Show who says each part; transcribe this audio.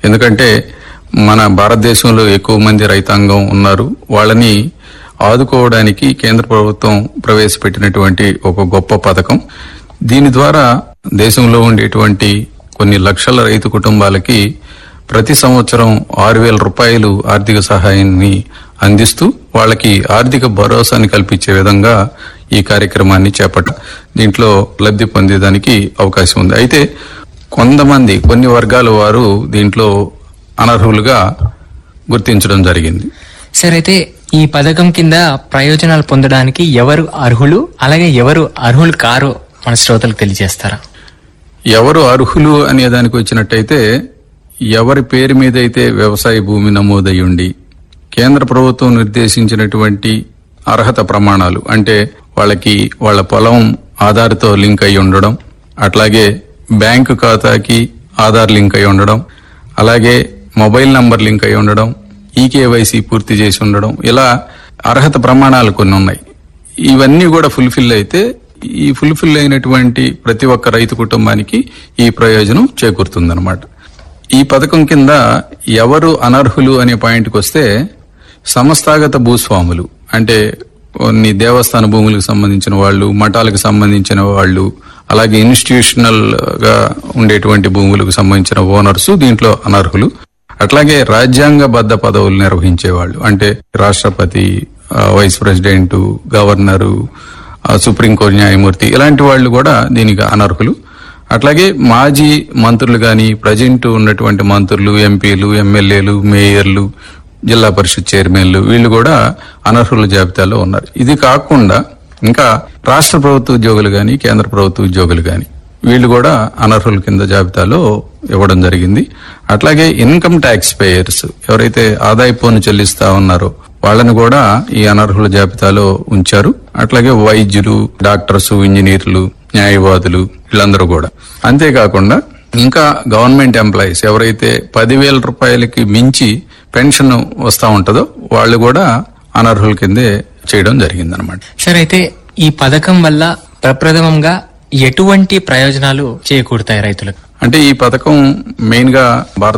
Speaker 1: ఎందుకంటే మన భారతదేశంలో ఎక్కువ మంది రైతాంగం ఉన్నారు వాళ్ళని ఆదుకోవడానికి కేంద్ర ప్రభుత్వం ప్రవేశపెట్టినటువంటి ఒక గొప్ప పథకం దీని ద్వారా దేశంలో ఉండేటువంటి కొన్ని లక్షల రైతు కుటుంబాలకి ప్రతి సంవత్సరం ఆరు వేల రూపాయలు ఆర్థిక సహాయాన్ని అందిస్తూ వాళ్ళకి ఆర్థిక భరోసాని కల్పించే విధంగా ఈ కార్యక్రమాన్ని చేపట్ట దీంట్లో లబ్ధి పొందేదానికి అవకాశం ఉంది అయితే కొంతమంది కొన్ని వర్గాల వారు దీంట్లో అనర్హులుగా గుర్తించడం జరిగింది
Speaker 2: సార్ అయితే ఈ పథకం కింద ప్రయోజనాలు పొందడానికి ఎవరు అర్హులు అలాగే ఎవరు అర్హులు కారో మన శ్రోతలకు తెలియజేస్తారా
Speaker 1: ఎవరు అర్హులు అనే దానికి వచ్చినట్టయితే ఎవరి పేరు మీద అయితే వ్యవసాయ భూమి నమోదై ఉండి కేంద్ర ప్రభుత్వం నిర్దేశించినటువంటి అర్హత ప్రమాణాలు అంటే వాళ్ళకి వాళ్ళ పొలం ఆధార్తో లింక్ అయి ఉండడం అట్లాగే బ్యాంకు ఖాతాకి ఆధార్ లింక్ అయి ఉండడం అలాగే మొబైల్ నంబర్ లింక్ అయి ఉండడం ఈకేవైసీ పూర్తి చేసి ఉండడం ఇలా అర్హత ప్రమాణాలు కొన్ని ఉన్నాయి ఇవన్నీ కూడా ఫుల్ఫిల్ అయితే ఈ ఫుల్ఫిల్ అయినటువంటి ప్రతి ఒక్క రైతు కుటుంబానికి ఈ ప్రయోజనం చేకూరుతుందన్నమాట ఈ పథకం కింద ఎవరు అనర్హులు అనే పాయింట్కి వస్తే సంస్థాగత భూస్వాములు అంటే కొన్ని దేవస్థాన భూములకు సంబంధించిన వాళ్ళు మఠాలకు సంబంధించిన వాళ్ళు అలాగే ఇన్స్టిట్యూషనల్ గా ఉండేటువంటి భూములకు సంబంధించిన ఓనర్స్ దీంట్లో అనర్హులు అట్లాగే రాజ్యాంగబద్ధ పదవులు నిర్వహించే వాళ్ళు అంటే రాష్ట్రపతి ఆ, వైస్ ప్రెసిడెంట్ గవర్నరు ఆ, సుప్రీంకోర్టు న్యాయమూర్తి ఇలాంటి వాళ్ళు కూడా దీనికి అనర్హులు అట్లాగే మాజీ మంత్రులు గాని ప్రజెంట్ ఉన్నటువంటి మంత్రులు ఎంపీలు ఎమ్మెల్యేలు మేయర్లు జిల్లా పరిషత్ చైర్మన్లు వీళ్ళు కూడా అనర్హుల జాబితాలో ఉన్నారు ఇది కాకుండా ఇంకా రాష్ట్ర ప్రభుత్వ ఉద్యోగులు గాని కేంద్ర ప్రభుత్వ ఉద్యోగులు గాని వీళ్ళు కూడా అనర్హుల కింద జాబితాలో ఇవ్వడం జరిగింది అట్లాగే ఇన్కమ్ ట్యాక్స్ పేయర్స్ ఎవరైతే ఆదాయ పన్ను చెల్లిస్తా ఉన్నారో వాళ్ళని కూడా ఈ అనర్హుల జాబితాలో ఉంచారు అట్లాగే వైద్యులు డాక్టర్స్ ఇంజనీర్లు న్యాయవాదులు వీళ్ళందరూ కూడా అంతేకాకుండా ఇంకా గవర్నమెంట్ ఎంప్లాయీస్ ఎవరైతే పదివేల రూపాయలకి మించి పెన్షన్ వస్తా ఉంటుందో వాళ్ళు కూడా అనర్హుల కిందే చేయడం జరిగిందనమాట
Speaker 2: సార్ అయితే ఈ పథకం వల్ల ప్రప్రథమంగా ఎటువంటి ప్రయోజనాలు చేకూరుతాయి రైతులకు
Speaker 1: అంటే ఈ పథకం మెయిన్ గా భారత